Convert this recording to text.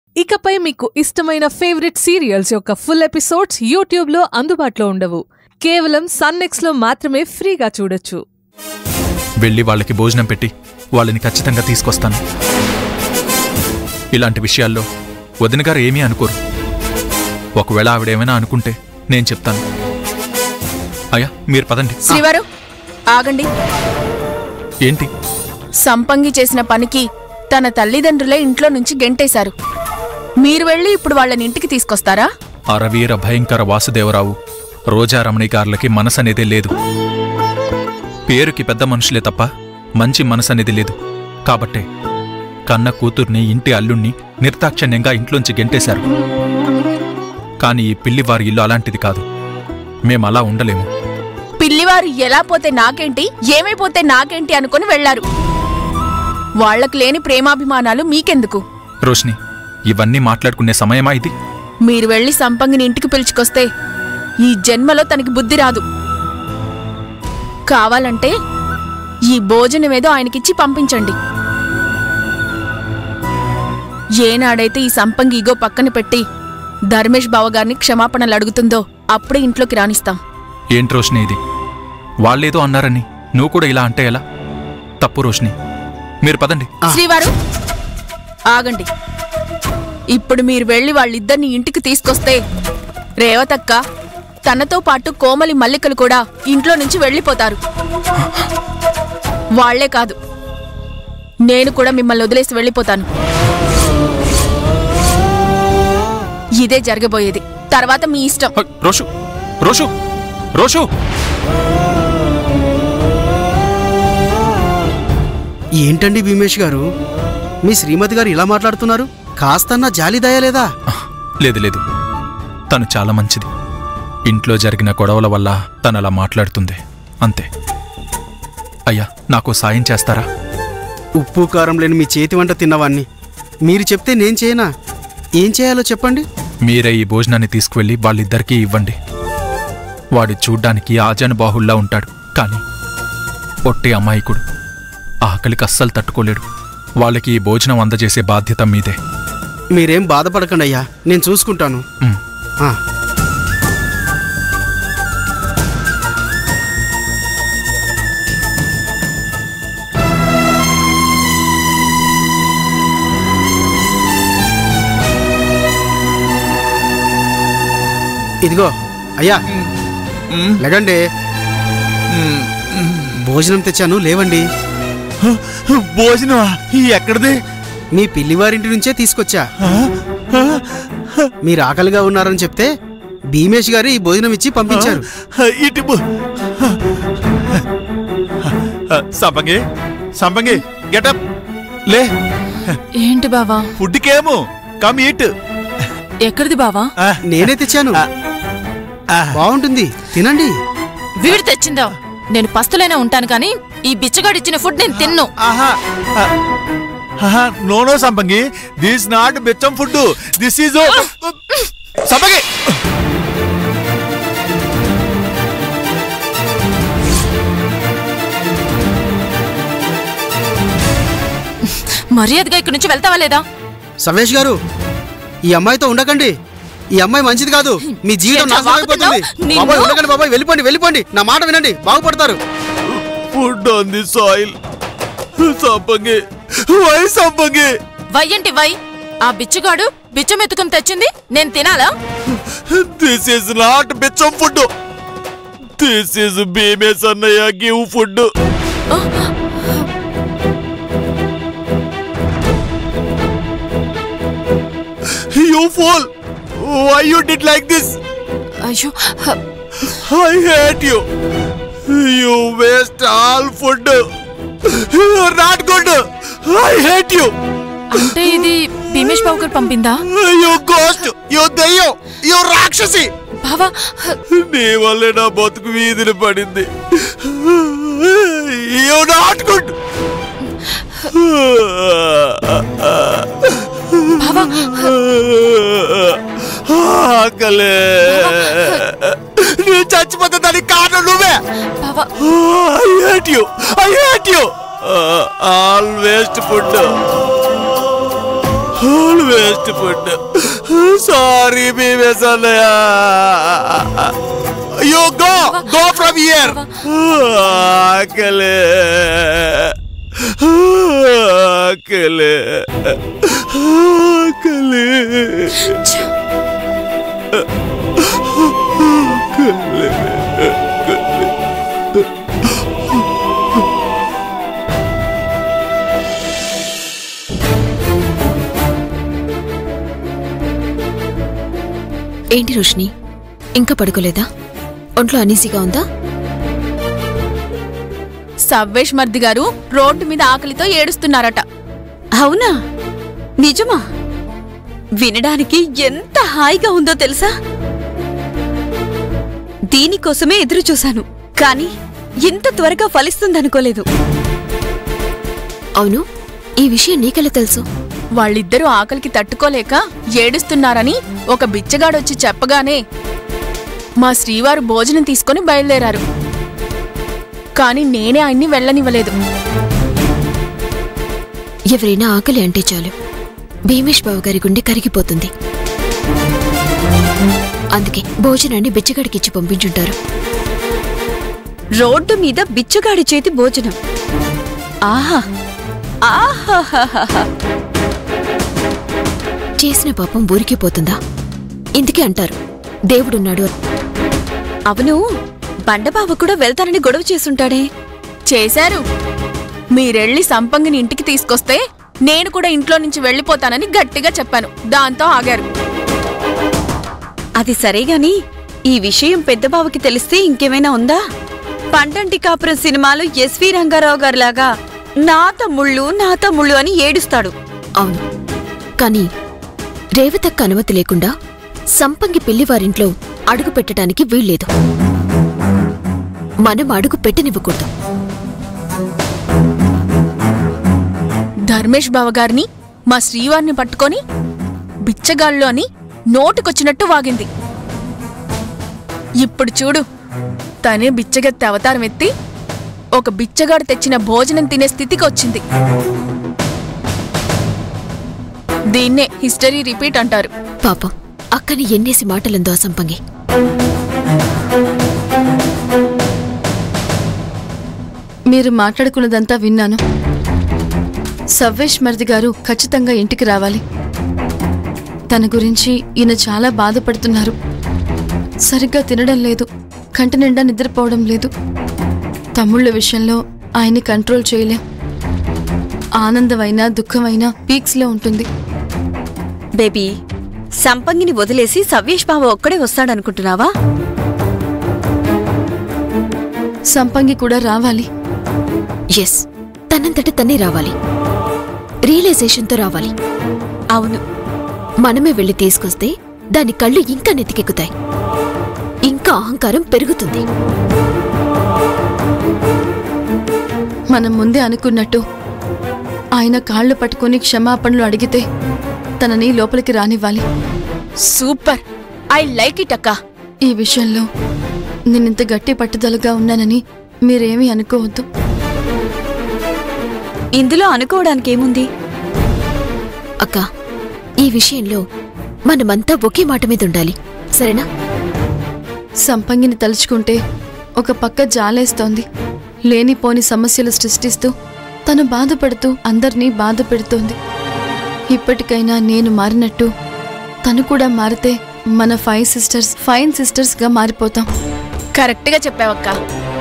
ఇకపై మీకు ఇష్టమైన ఫేవరెట్ సీరియల్స్ యొక్క ఫుల్ ఎపిసోడ్స్ యూట్యూబ్లో అందుబాటులో ఉండవు కేవలం సన్నెక్స్లో మాత్రమే ఫ్రీగా చూడొచ్చు వెళ్ళి వాళ్ళకి భోజనం పెట్టి వాళ్ళని ఖచ్చితంగా తీసుకొస్తాను ఇలాంటి విషయాల్లో వదిన గారు ఏమీ అనుకోరు ఒకవేళ ఆవిడేమైనా అనుకుంటే నేను చెప్తాను అయ్యా మీరు పదండి శ్రీవారు ఆగండి ఏంటి సంపంగి చేసిన పనికి తన తల్లిదండ్రులే ఇంట్లో నుంచి గెంటేశారు మీరు వెళ్ళి ఇప్పుడు వాళ్ళని ఇంటికి తీసుకొస్తారా అరవీర భయంకర వాసుదేవరావు రోజారమణి గారులకి మనసనేదే లేదు పేరుకి పెద్ద మనుషులే తప్ప మంచి మనసనేది లేదు కాబట్టే కన్న కూతుర్ని ఇంటి అల్లుణ్ణి నిర్దాక్షణ్యంగా ఇంట్లోంచి గెంటేశారు కాని ఈ పిల్లివారి ఇల్లు అలాంటిది కాదు మేమలా ఉండలేము పిల్లివారు ఎలా పోతే నాకేంటి ఏమైపోతే నాకేంటి అనుకుని వెళ్లారు వాళ్లకు లేని ప్రేమాభిమానాలు మీకెందుకు రోష్ని ఇవన్నీ మాట్లాడుకునే సమయమా ఇది మీరు వెళ్లి సంపంగిని ఇంటికి పిలుచుకొస్తే ఈ జన్మలో తనకి బుద్ధి రాదు కావాలంటే ఈ భోజనమేదో ఆయనకిచ్చి పంపించండి ఏనాడైతే ఈ సంపంగి ఇగో పక్కన పెట్టి ధర్మేష్ బావగారిని క్షమాపణలు అడుగుతుందో అప్పుడే ఇంట్లోకి రానిస్తాం ఏంటి రోష్ని ఇది వాళ్ళేదో అన్నారని నువ్వు కూడా ఇలా అంటే ఎలా తప్పు రోష్ని మీరు పదండి శ్రీవారు ఆగండి ఇప్పుడు మీరు వెళ్లి వాళ్ళిద్దరిని ఇంటికి తీసుకొస్తే రేవతక్క తనతో పాటు కోమలి మల్లికలు కూడా ఇంట్లో నుంచి వెళ్ళిపోతారు వాళ్లే కాదు నేను కూడా మిమ్మల్ని వదిలేసి వెళ్ళిపోతాను ఇదే జరగబోయేది తర్వాత మీ ఇష్టం హ, రోషు రోషు రోషు ఏంటండి భీమేష్ గారు మీ శ్రీమతి గారు ఇలా మాట్లాడుతున్నారు కాస్తన్నా జాలి దయలేదా లేదు లేదు తను చాలా మంచిది ఇంట్లో జరిగిన గొడవల వల్ల తను అలా మాట్లాడుతుంది అంతే అయ్యా నాకు సాయం చేస్తారా ఉప్పు కారం లేని మీ చేతి వంట తిన్నవాణ్ణి మీరు చెప్తే నేను చేయనా ఏం చేయాలో చెప్పండి మీరే ఈ భోజనాన్ని తీసుకువెళ్ళి వాళ్ళిద్దరికీ ఇవ్వండి వాడు చూడ్డానికి ఆజానుబాహుల్లా ఉంటాడు కానీ పొట్టి అమాయకుడు ఆకలికి అస్సలు తట్టుకోలేడు వాళ్ళకి ఈ భోజనం అందజేసే బాధ్యత మీదే మీరేం బాధపడకండి అయ్యా నేను చూసుకుంటాను ఉమ్. ఆ, ఇదిగో అయ్యా లేకండి భోజనం తెచ్చాను లేవండి భోజనమా ఎక్కడిది మీ పిల్లివారింటి నుంచే తీసుకొచ్చా మీరు ఆకలిగా ఉన్నారని చెప్తే భీమేష్ గారు ఈ భోజనం ఇచ్చి పంపించారు ఇటు బో- సంపంగి సంపంగి గెటప్ లే ఏంటి బావా ఫుడ్కేమో కమ్ ఈట్ ఎక్కడిది బావా నేనే తెచ్చాను బాగుంటుంది తినండి వీడు తెచ్చిందా నేను పస్తులైనా ఉంటాను కానీ ఈ బిచ్చగాడిచ్చిన ఫుడ్ నేను తిన్ను ఆహా ఆహా no no Sampangi this not బెచ్చం ఫుడ్ దిస్ ఈజ్ సంపంగి మర్యాదగా ఇక్కడి నుంచి వెళ్తావా లేదా సవేష్ గారు ఈ అమ్మాయితో ఉండకండి ఈ అమ్మాయి మంచిది కాదు మీ జీవితం ఎట్లా నాశనం అయిపోతుంది వాగుతున్నావ్? నిన్ను- బాబాయ్ ఉండకండి బాబాయ్ వెళ్ళిపోండి వెళ్ళిపోండి నా మాట వినండి బాగుపడతారు food on the soil Sampangi why Sampangi వయ్యంటి వై ఆ బిచ్చగాడు బిచ్చమెత్తుకుని తెచ్చింది నేను తినాలా దిస్ ఈజ్ నాట్ బిచ్చం ఫుడ్ దిస్ ఈజ్ బీమేస్ అన్నయ్య give food you fool why you did like this అయ్యో I hate you you waste all food you not good I hate you అంటే ఇది భీమేష్ బాబు గారు పంపిందా యూ గోస్ట్ యూ దెయ్యం you రాక్షసి బావా నీ వల్లే నా బతుకు వీధిని పడింది యూ నాట్ గుడ్ బావా ఆకలే నేను చచ్చిపోతే దానికి కారణం నువ్వే బావా I hate you I hate you all waste food all waste food sorry Bheemesh అన్నయ్య you go go from here ఆకలే ఆకలే ఆకలే ఏంటి రోషిని ఇంకా పడుకోలేదా ఒంట్లో అనీసీగా ఉందా సవ్వేష్ మర్ది గారు రోడ్డు మీద ఆకలితో ఏడుస్తున్నారట అవునా నిజమా వినడానికి ఎంత హాయిగా ఉందో తెలుసా దీనికోసమే ఎదురు చూశాను కానీ ఇంత త్వరగా ఫలిస్తుందనుకోలేదు అవును ఈ విషయం నీకెలా తెలుసు వాళ్ళిద్దరూ ఆకలికి తట్టుకోలేక ఏడుస్తున్నారని ఒక బిచ్చగాడొచ్చి చెప్పగానే మా శ్రీవారు భోజనం తీసుకొని బయలుదేరారు కానీ నేనే ఆయన్ని వెళ్ళనివ్వలేదు ఎవరైనా ఆకలి అంటే చాలు భీమేష్ బాబు గారి గుండె కరిగిపోతుంది అందుకే భోజనాన్ని బిచ్చగాడికిచ్చి పంపించుంటారు రోడ్డు మీద బిచ్చగాడి చేతి భోజనం ఆహా ఆహాహాహా చేసిన పాపం ఊరికే పోతుందా ఇందుకే అంటారు దేవుడున్నాడు అని. అవును బండబావ కూడా వెళ్తానని గొడవ చేసుంటాడే చేశారు మీరెళ్ళి సంపంగిని ఇంటికి తీసుకొస్తే నేను కూడా ఇంట్లో నుంచి వెళ్ళిపోతానని గట్టిగా చెప్పాను దాంతో ఆగారు అది సరే గాని ఈ విషయం పెద్దబావకి తెలిస్తే ఇంకేమైనా ఉందా పంటంటి కాపురం సినిమాలో ఎస్వి రంగారావు గారిలాగా నా తమ్ముళ్ళు నా తమ్ముళ్ళు అని ఏడుస్తాడు అవును కానీ రేవతక్క అనుమతి లేకుండా సంపంగి పిల్లివారింట్లో అడుగు పెట్టడానికి వీల్లేదు మనం అడుగు పెట్టనివ్వకూడదు ధర్మేష్ బావ గారిని మా శ్రీవారిని పట్టుకొని బిచ్చగాళ్ళు అని నోటుకొచ్చినట్టు వాగింది ఇప్పుడు చూడు తనే బిచ్చగత్తి అవతారం ఎత్తి ఒక బిచ్చగాడు తెచ్చిన భోజనం తినే స్థితికి వచ్చింది దీన్నే హిస్టరీ రిపీట్ అంటారు పాపం అక్కని ఎన్నేసి మాటలందో ఆ సంపంగి మీరు మాట్లాడుకున్నదంతా విన్నాను సవ్వేష్ మరిది గారు ఖచ్చితంగా ఇంటికి రావాలి తన గురించి ఈయన చాలా బాధపడుతున్నారు సరిగ్గా తినడం లేదు కంటి నిండా నిద్రపోవడం లేదు తమ్ముళ్ళ విషయంలో ఆయన్ని కంట్రోల్ చేయలేం ఆనందమైనా దుఃఖమైనా పీక్స్లో ఉంటుంది బేబీ సంపంగిని వదిలేసి సవ్యేష్ బావ ఒక్కడే వస్తాడనుకుంటున్నావా సంపంగి కూడా రావాలి ఎస్ తనంతట తనే రావాలి రియలైజేషన్తో రావాలి అవును మనమే వెళ్ళి తీసుకొస్తే దాని కళ్ళు ఇంకా నెత్తికెక్కుతాయి ఇంకా అహంకారం పెరుగుతుంది మనం ముందే అనుకున్నట్టు ఆయన కాళ్ళు పట్టుకొని క్షమాపణలు అడిగితే తనని లోపలికి రానివ్వాలి సూపర్ ఐ లైక్ ఇట్ అక్కా ఈ విషయంలో నేనింత గట్టి పట్టుదలగా ఉన్నానని మీరేమీ అనుకోవద్దు ఇందులో అనుకోవడానికి ఏముంది అక్క ఈ విషయంలో మనమంతా ఒకే మాట మీద ఉండాలి సరేనా సంపంగిని తలుచుకుంటే ఒక పక్క జాలేస్తోంది లేనిపోని సమస్యలు సృష్టిస్తూ తను బాధపడుతూ అందర్నీ బాధ పెడుతోంది ఇప్పటికైనా నేను మారినట్టు తను కూడా మారితే మన ఫైవ్ సిస్టర్స్ ఫైన్ సిస్టర్స్గా మారిపోతాం కరెక్ట్గా చెప్పావక్కా